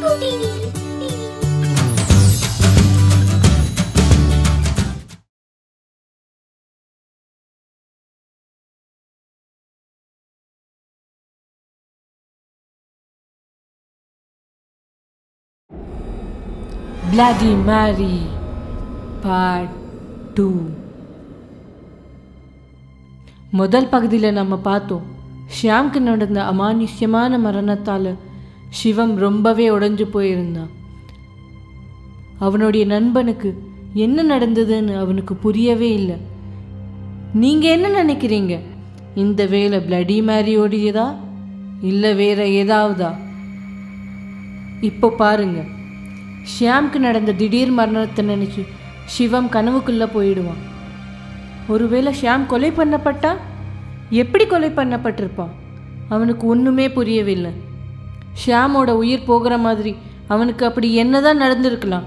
Bloody Mary Part 2 முதல் பகுதியில் நம்ம பார்த்தோம் ஷியாம்க்கு நடந்த அமானுஷ்யமான மரணத்தால் சிவம் ரொம்பவே உடைஞ்சு போயிருந்தான் அவனுடைய நண்பனுக்கு என்ன நடந்ததுன்னு அவனுக்கு புரியவே இல்லை நீங்கள் என்ன நினைக்கிறீங்க இந்த வேலை பிளடி மேரியோடையதா இல்லை வேற ஏதாவதா இப்போ பாருங்க ஷியாம்க்கு நடந்த திடீர் மரணத்தை நினச்சி சிவம் கனவுக்குள்ளே போயிடுவான் ஒருவேளை ஷியாம் கொலை பண்ணப்பட்டா எப்படி கொலை பண்ணப்பட்டிருப்பான் அவனுக்கு ஒன்றுமே புரியவில்லை ஷியாமோட உயிர் போகிற மாதிரி அவனுக்கு அப்படி என்னதான் நடந்திருக்கலாம்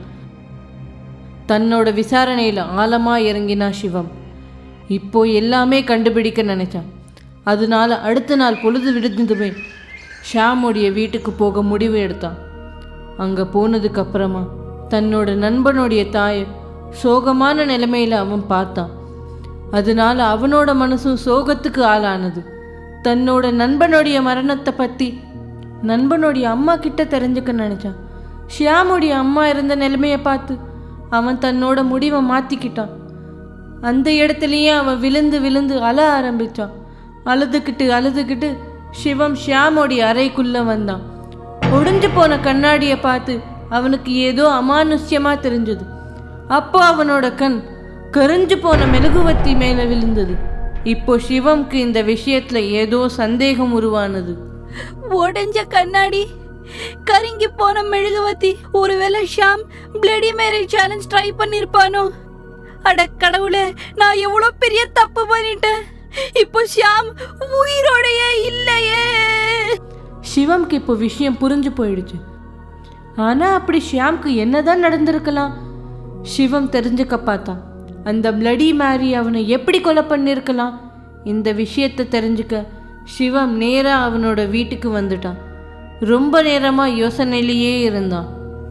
தன்னோட விசாரணையில் ஆழமாக இறங்கினா சிவம் இப்போ எல்லாமே கண்டுபிடிக்க நினைச்சான் அதனால அடுத்த நாள் பொழுது விடுந்ததுமே ஷியாமுடைய வீட்டுக்கு போக முடிவு எடுத்தான் அங்கே போனதுக்கு அப்புறமா தன்னோட நண்பனுடைய தாயை சோகமான நிலைமையில் அவன் பார்த்தான் அதனால அவனோட மனசும் சோகத்துக்கு ஆளானது தன்னோட நண்பனுடைய மரணத்தை பற்றி நண்பனுடைய அம்மா கிட்ட தெரிஞ்சுக்க நினச்சான் ஷியாமுடைய அம்மா இருந்த நிலைமையை பார்த்து அவன் தன்னோட முடிவை மாற்றிக்கிட்டான் அந்த இடத்துலயே அவன் விழுந்து விழுந்து அழ ஆரம்பிச்சான் அழுதுகிட்டு அழுதுகிட்டு சிவம் ஷியாமோடைய அறைக்குள்ள வந்தான் ஒடிஞ்சு போன கண்ணாடியை பார்த்து அவனுக்கு ஏதோ அமானுஷ்யமா தெரிஞ்சது அப்போ அவனோட கண் கரிஞ்சு போன மெழுகுவத்தி மேலே விழுந்தது இப்போ சிவம்க்கு இந்த விஷயத்துல ஏதோ சந்தேகம் உருவானது உடைஞ்ச கண்ணாடி கருங்கி போன மெழுகுவத்தி ஒருவேளை Sham bloody Mary challenge try பண்ணிருப்பானோ அட கடவுளே நான் எவ்வளோ பெரிய தப்பு பண்ணிட்டேன் இப்போ ஷாம் உயிரோடையே இல்லையே சிவம்க்கு இப்போ விஷயம் புரிஞ்சு போயிடுச்சு ஆனா அப்படி ஷியாம்க்கு என்னதான் நடந்திருக்கலாம் சிவம் தெரிஞ்சுக்க பார்த்தான் அந்த பிளடி மேரி அவனை எப்படி கொலை பண்ணியிருக்கலாம் இந்த விஷயத்தை தெரிஞ்சுக்க சிவம் நேரா அவனோட வீட்டுக்கு வந்துட்டான் ரொம்ப நேரமா யோசனையிலேயே இருந்தான்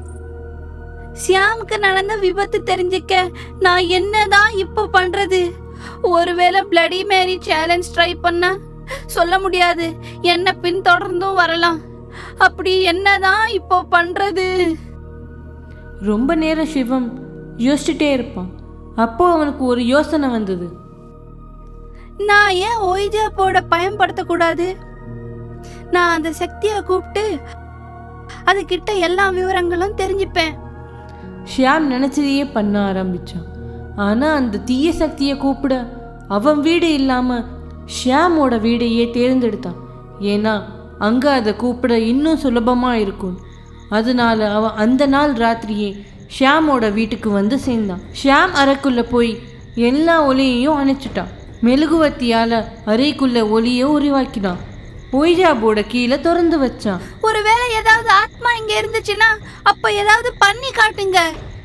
ஷியாமுக்கு நடந்த விபத்து தெரிஞ்சுக்க நான் என்னதான் இப்போ பண்றது ஒருவேளை பிளடி மேரி சேலஞ்ச் ட்ரை பண்ண சொல்ல முடியாது என்ன பின்தொடர்ந்தும் வரலாம் அப்படி என்னதான் இப்போ பண்றது ரொம்ப நேரம் சிவம் யோசிச்சுட்டே இருப்பான் அப்போ அவனுக்கு ஒரு யோசனை வந்தது நான் ஏன் ஓய்ஜா போட பயன்படுத்தக்கூடாது நான் அந்த சக்தியை கூப்பிட்டு அதுகிட்ட எல்லா விவரங்களும் தெரிஞ்சுப்பேன் ஷியாம் நினச்சதையே பண்ண ஆரம்பிச்சான் ஆனால் அந்த தீய சக்தியை கூப்பிட அவன் வீடு இல்லாமல் ஷியாமோட வீடையே தேர்ந்தெடுத்தான் ஏன்னா அங்கே அதை கூப்பிட இன்னும் சுலபமாக இருக்கும் அதனால அவன் அந்த நாள் ராத்திரியே ஷியாமோட வீட்டுக்கு வந்து சேர்ந்தான் ஷியாம் அறைக்குள்ளே போய் எல்லா ஒளியையும் அணைச்சிட்டான் மெழுகுவத்தியால் அறைக்குள்ள ஒளியை உருவாக்கினான் ஒய்ஜாபோட கீழே திறந்து வச்சான் ஒருவேளை ஏதாவது ஆத்மா இங்க இருந்துச்சுன்னா அப்ப ஏதாவது பண்ணி காட்டுங்க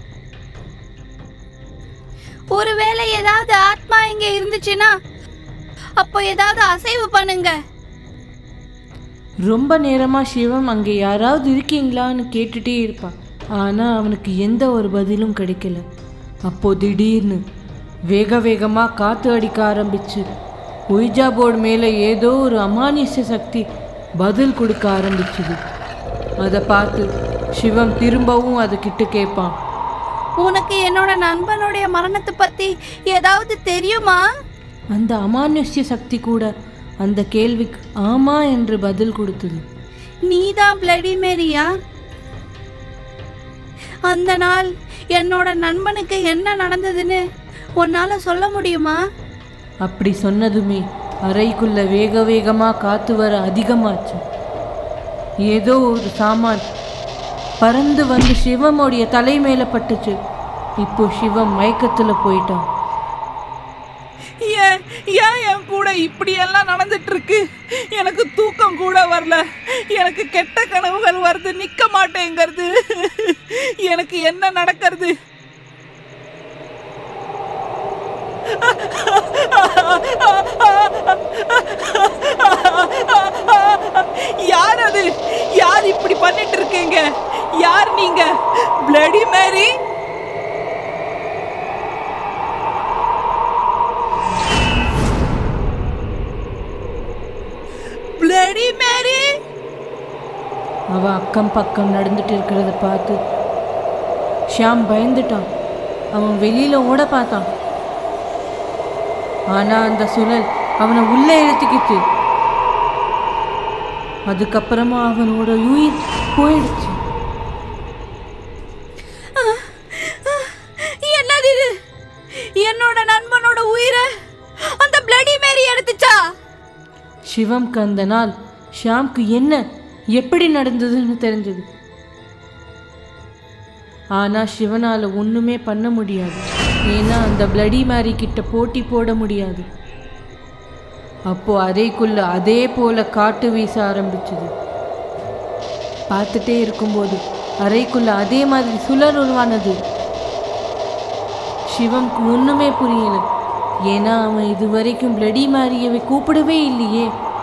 ஒருவேளை ஏதாவது ஆத்மா இங்க இருந்துச்சுன்னா அப்போ ஏதாவது அசைவு பண்ணுங்க ரொம்ப நேரமாக சிவம் அங்கே யாராவது இருக்கீங்களான்னு கேட்டுட்டே இருப்பான் ஆனால் அவனுக்கு எந்த ஒரு பதிலும் கிடைக்கல அப்போ திடீர்னு வேக வேகமாக காற்று அடிக்க ஆரம்பிச்சு ஒய்ஜா போர்டு மேலே ஏதோ ஒரு அமானுஷ்ய சக்தி பதில் கொடுக்க ஆரம்பிச்சுது அதை பார்த்து சிவம் திரும்பவும் அது கிட்ட கேட்பான் உனக்கு என்னோட நண்பனுடைய மரணத்தை பத்தி ஏதாவது தெரியுமா அந்த அமானுஷ்ய சக்தி கூட அந்த கேள்விக்கு ஆமா என்று பதில் கொடுத்தது நீதான் பிளடி மேரியா அந்த நாள் என்னோட நண்பனுக்கு என்ன நடந்ததுன்னு உன்னால சொல்ல முடியுமா அப்படி சொன்னதுமே அறைக்குள்ள வேக வேகமா காத்து வர அதிகமாச்சு ஏதோ ஒரு சாமான் பறந்து வந்து சிவமுடைய தலை மேல பட்டுச்சு இப்போ சிவம் மயக்கத்துல போயிட்டான் ஏன் ஏன் என் கூட இப்படி எல்லாம் நடந்துட்டு இருக்கு எனக்கு தூக்கம் கூட வரல எனக்கு கெட்ட கனவுகள் வருது நிக்க மாட்டேங்கிறது எனக்கு என்ன நடக்கிறது யார் அது யார் இப்படி பண்ணிட்டு இருக்கீங்க அவ அக்கம் பக்கம் நடந்துட்டு இருக்கிறத பார்த்து ஷியாம் பயந்துட்டான் அவன் வெளியில ஓட பார்த்தான் ஆனா அந்த சுழல் அவனை உள்ளே இழுத்துக்கிச்சு அதுக்கப்புறமா அவனோட உயிர் போயிடுச்சு என்னது இது என்னோட நண்பனோட உயிரை அந்த பிளடி மேரி எடுத்துச்சா சிவம்க்கு அந்த நாள் ஷியாம்க்கு என்ன எப்படி நடந்ததுன்னு தெரிஞ்சது ஆனா சிவனால ஒண்ணுமே பண்ண முடியாது ஏன்னா அந்த பிளடி மேரி கிட்ட போட்டி போட முடியாது அப்போ அறைக்குள்ள அதே போல காட்டு வீச ஆரம்பிச்சது பார்த்துட்டே இருக்கும்போது அறைக்குள்ள அதே மாதிரி சுழல் உருவானது சிவம்க்கு ஒண்ணுமே புரியல ஏன்னா அவன் இது வரைக்கும் பிளடி மாரியவை கூப்பிடவே இல்லையே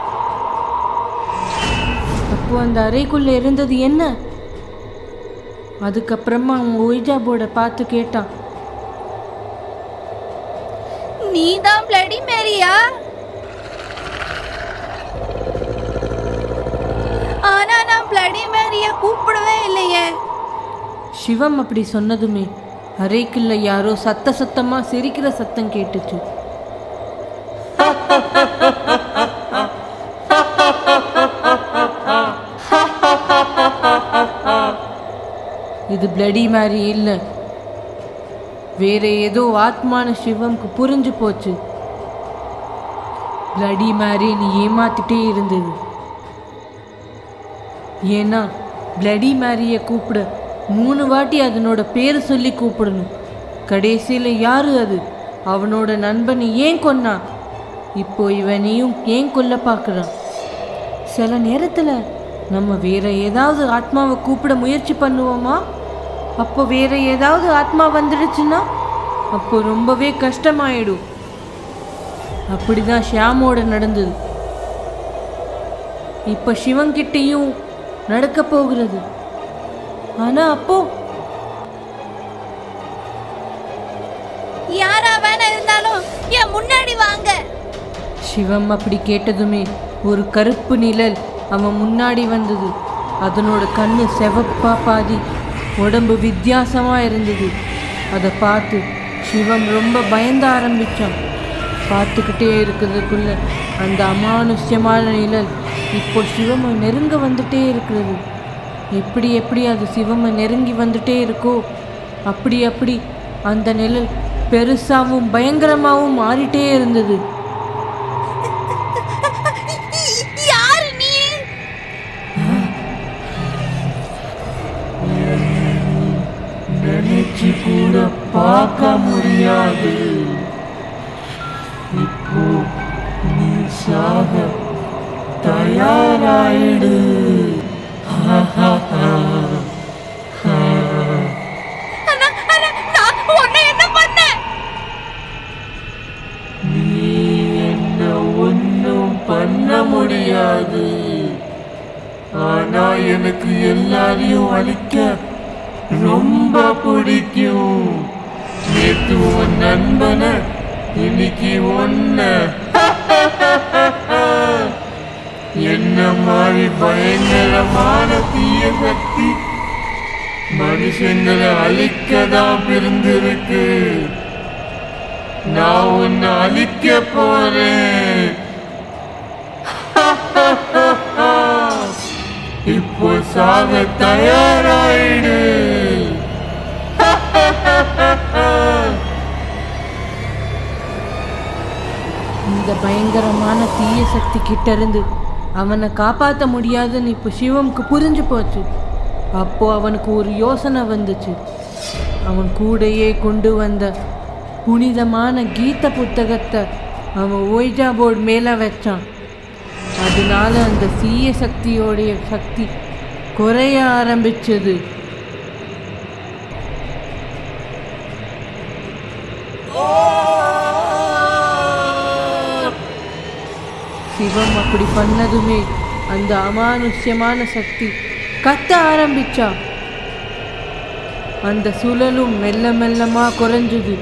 அப்போ அந்த அறைக்குள்ள இருந்தது என்ன அதுக்கப்புறமா அவன் ஒய்ஜா போர்டை பார்த்து கேட்டான் நீ தான் பிளடி மேரியா ஆனா நான் பிளடி மேரிய கூப்பிடவே இல்லையே சிவம் அப்படி சொன்னதுமே அறைக்குள்ள யாரோ சத்த சத்தமா சிரிக்கிற சத்தம் கேட்டுச்சு இது பிளடி மாதிரி இல்லை வேற ஏதோ ஆத்மான சிவம்க்கு புரிஞ்சு போச்சு பிளடி மாதிரி நீ ஏமாத்திட்டே இருந்தது ஏன்னா பிளடி மேரியை கூப்பிட மூணு வாட்டி அதனோட பேர் சொல்லி கூப்பிடணும் கடைசியில் யாரு அது அவனோட நண்பனை ஏன் கொன்னான் இப்போ இவனையும் ஏன் கொல்ல பார்க்குறான் சில நேரத்தில் நம்ம வேற ஏதாவது ஆத்மாவை கூப்பிட முயற்சி பண்ணுவோமா அப்போ வேற ஏதாவது ஆத்மா வந்துடுச்சுன்னா அப்போ ரொம்பவே கஷ்டமாயிடும் அப்படிதான் ஷியாமோட நடந்தது இப்போ சிவன்கிட்டயும் நடக்க போகிறது ஆனா அப்போ யாரா வேணா இருந்தாலும் என் முன்னாடி வாங்க சிவம் அப்படி கேட்டதுமே ஒரு கருப்பு நிழல் அவன் முன்னாடி வந்தது அதனோட கண்ணு செவப்பா பாதி உடம்பு வித்தியாசமா இருந்தது அதை பார்த்து சிவம் ரொம்ப பயந்த ஆரம்பிச்சான் பார்த்துக்கிட்டே இருக்கிறதுக்குள்ள அந்த அமானுஷ்யமான நிழல் இப்போ சிவமை நெருங்க வந்துட்டே இருக்கிறது எப்படி எப்படி அது சிவமை நெருங்கி வந்துட்டே இருக்கோ அப்படி அப்படி அந்த நிழல் பெருசாவும் பயங்கரமாவும் மாறிட்டே இருந்தது யாரு நீ நினைச்சு கூட பார்க்க முடியாது இப்போ நீ சாக தயாராயிடு அண்ணா, அண்ணா, நான் உன்னை என்ன பண்ணேன் நீ என்ன ஒன்னும் பண்ண முடியாது ஆனா எனக்கு எல்லாரையும் அழிக்க ரொம்ப பிடிக்கும் நேத்து உன் நண்பனை இன்னைக்கு ஒன்ன என்ன மாதிரி பயங்கரமான தீய சக்தி மனுஷங்களை அழிக்க தான் பிறந்திருக்கு நான் உன்னை அழிக்க போறேன் இப்போ சாக தயாராயிடு இந்த பயங்கரமான தீய சக்தி கிட்ட இருந்து அவனை காப்பாற்ற முடியாதுன்னு இப்போ சிவம்க்கு புரிஞ்சு போச்சு அப்போ அவனுக்கு ஒரு யோசனை வந்துச்சு அவன் கூடையே கொண்டு வந்த புனிதமான கீத புத்தகத்தை அவன் ஓய்ஜா போர்டு மேலே வச்சான் அதனால அந்த தீய சக்தியோடைய சக்தி குறைய ஆரம்பிச்சது சிவம் அப்படி பண்ணதுமே அந்த அமானுஷ்யமான சக்தி கத்த ஆரம்பிச்சா அந்த சுழலும் மெல்ல மெல்லமா குறைஞ்சது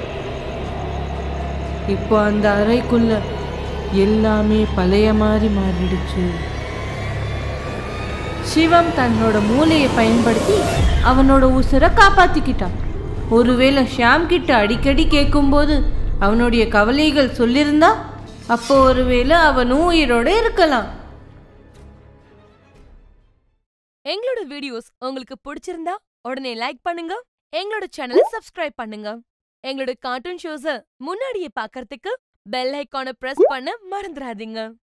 இப்போ அந்த அறைக்குள்ள எல்லாமே பழைய மாதிரி மாறிடுச்சு சிவம் தன்னோட மூளையை பயன்படுத்தி அவனோட உசுரை காப்பாத்திக்கிட்டான் ஒருவேளை ஷியாம் கிட்ட அடிக்கடி கேட்கும்போது அவனுடைய கவலைகள் சொல்லியிருந்தா அப்போ ஒருவேளை அவனும் உயிரோட இருக்கலாம் எங்களோட வீடியோஸ் உங்களுக்கு பிடிச்சிருந்தா உடனே லைக் பண்ணுங்க எங்களோட சேனலை சப்ஸ்கிரைப் பண்ணுங்க எங்களோட கார்ட்டூன் ஷோஸ முன்னாடியே பார்க்கறதுக்கு பெல் ஐகானை பிரஸ் பண்ண மறந்துடாதீங்க